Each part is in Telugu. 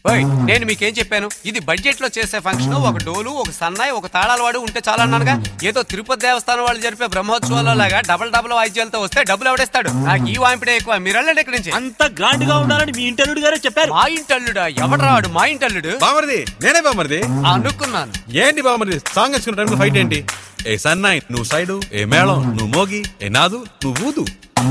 ఓయ్ నేను మీకేం చెప్పాను ఇది బడ్జెట్ లో చేసే ఫంక్షన్ ఒక డోలు ఒక సన్నాయి ఒక తాళాల వాడు ఉంటే చాలా అన్నానుగా ఏదో తిరుపతి దేవస్థానం వాళ్ళు జరిపే బ్రహ్మోత్సవాల్లో లాగా డబల్ డబల్ వాయిద్యాలతో వస్తే డబ్బులు ఎవడేస్తాడు నాకు ఈ వాంపిడే ఎక్కువ మీరు వెళ్ళండి ఇక్కడి నుంచి అంత గ్రాండ్ గా ఉండాలని మీ ఇంటర్వ్యూ గారే చెప్పారు మా ఇంటల్లుడా ఎవడరాడు మా ఇంటల్లుడు బామర్ది నేనే బామర్ది అనుకున్నాను ఏంటి బామర్ది సాంగ్ వేసుకున్న టైంలో ఫైట్ ఏంటి ఏ సన్నాయి నువ్వు సైడు ఏ మేళం నువ్వు మోగి ఏ నాదు నువ్వు ఊదు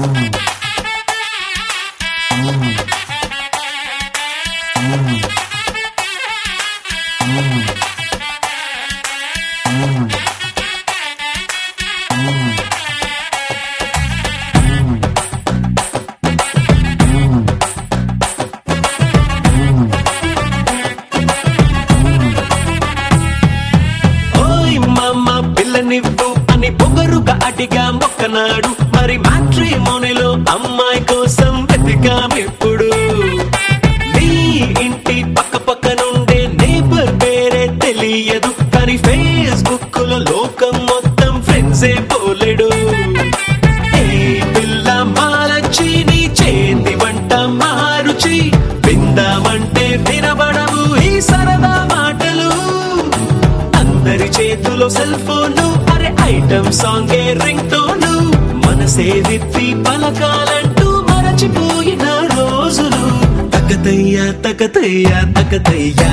ఓయ్ మామ పిల్లనివ్వు అని పొగరుగా అడిగా మొక్కనాడు మరి మ్యాట్రిమోనిలో అమ్మాయి కోసం వెతికామిప్పుడు నీ ఇంటి పక్క పక్క నుండే నేబర్ పేరే తెలియదు కానీ ఫేస్బుక్ లో లోకం మొత్తం ఫ్రెండ్సే పోలేడు ఏ పిల్ల మాలచ్చి నీ చేతి వంట మారుచి విందామంటే వినబడవు ఈ సరదా మాటలు అందరి చేతిలో సెల్ ఫోను అరే ఐటమ్ సాంగ్ రింగ్ టోను మనసే విప్పి పలకాలంటూ మరచిపోయిన రోజులు తకతయ్యా తకతయ్యా తకతయ్యా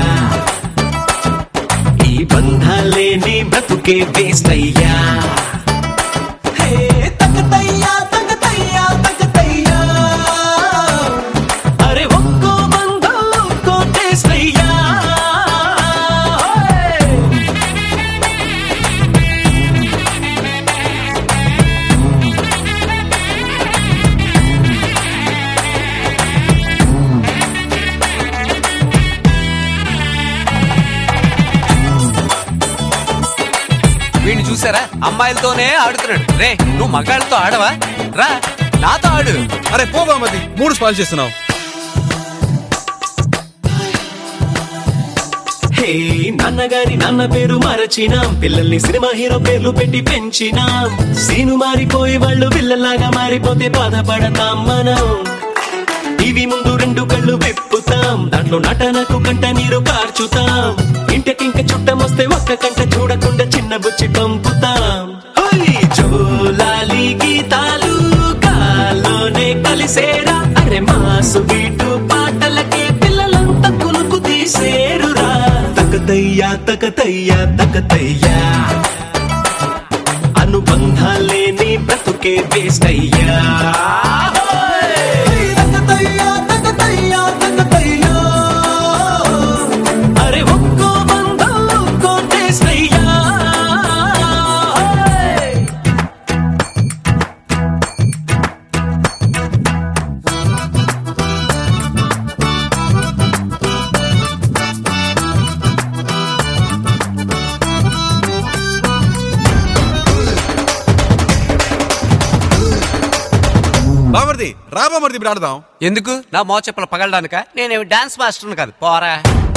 ఈ బంధాలేని బ్రతుకే వేస్ట్ అయ్యా హే, తకతయ్యా, తకతయ్యా, తకతయ్యా. అరే ఒక్కో బంధం ఒక్కో టేస్ట్ అయ్యా హే. వీడిని చూసారా అమ్మాయిలతోనే ఆడుతున్నాడు రే నువ్వు మగాళ్ళతో ఆడవా రా నాతో ఆడు అరే పో బామర్ది మూడు స్పాయిల్ చేస్తున్నావు హే నాన్నగారి నాన్న పేరు మరచినాం పిల్లల్ని సినిమా హీరో పేర్లు పెట్టి పెంచినాం సీను మారిపోయి వాళ్ళు పిల్లలాగా మారిపోతే బాధపడతాం మనం టీవీ ముందు రెండు కళ్ళు విప్పుతాం దాంట్లో నటనకు కంట నీరు కార్చుతాం ఇంటికింక చుట్టం వస్తే ఒక్క కంట చూడకుండా చిన్న బుచ్చి పంపుతాం ఓయ్ జోలాలి గీతాలు కాల్లోనే కలిసేరా అరే మాసు బీటు పాటలకే పిల్లలంతా కునుకు తీసేరురా తకతయ్యా తకతయ్యా తకతయ్యా అనుబంధాలేని బ్రతుకే వేస్ట్ అయ్యా తకతయ్యా, తకతయ్యా, తకతయ్యా. అరే ఒక్కో బంధం ఒక్కో టేస్ట్ అయ్యా బామర్ది రా బామర్ది ఇప్పుడు ఆడదాం ఎందుకు నా మో చెప్పులు పగలడానిక నేనేమి డాన్స్ మాస్టర్ని కాదు పోరా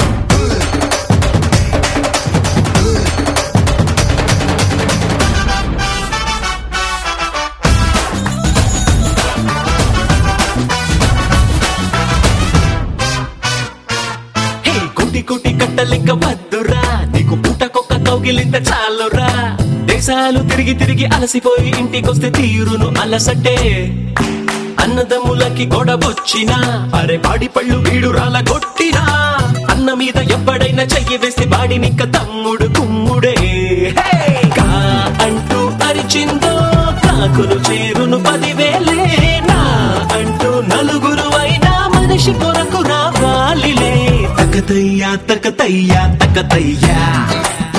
హే కోటి కోటి కట్టలింక వద్దురా నీకు పుట్టకొక్క కౌగిలింత చాలురా దేశాలు తిరిగి తిరిగి అలసిపోయి ఇంటికొస్తే తీరును అలసటే అన్నదమ్ములకి గొడవొచ్చినా అరే పాడి పళ్ళు వీడు రాల కొట్టినా అన్న మీద ఎప్పుడైనా చెయ్యి వేస్తే బాడినిక్క తమ్ముడు కుమ్ముడే హే! కా అంటూ అరిచిందో కాకులు చేరును పదివేలే నా అంటూ నలుగురు అయినా మనిషి కొరకు రావాలిలే తకతయ్యా తకతయ్యా తకతయ్యా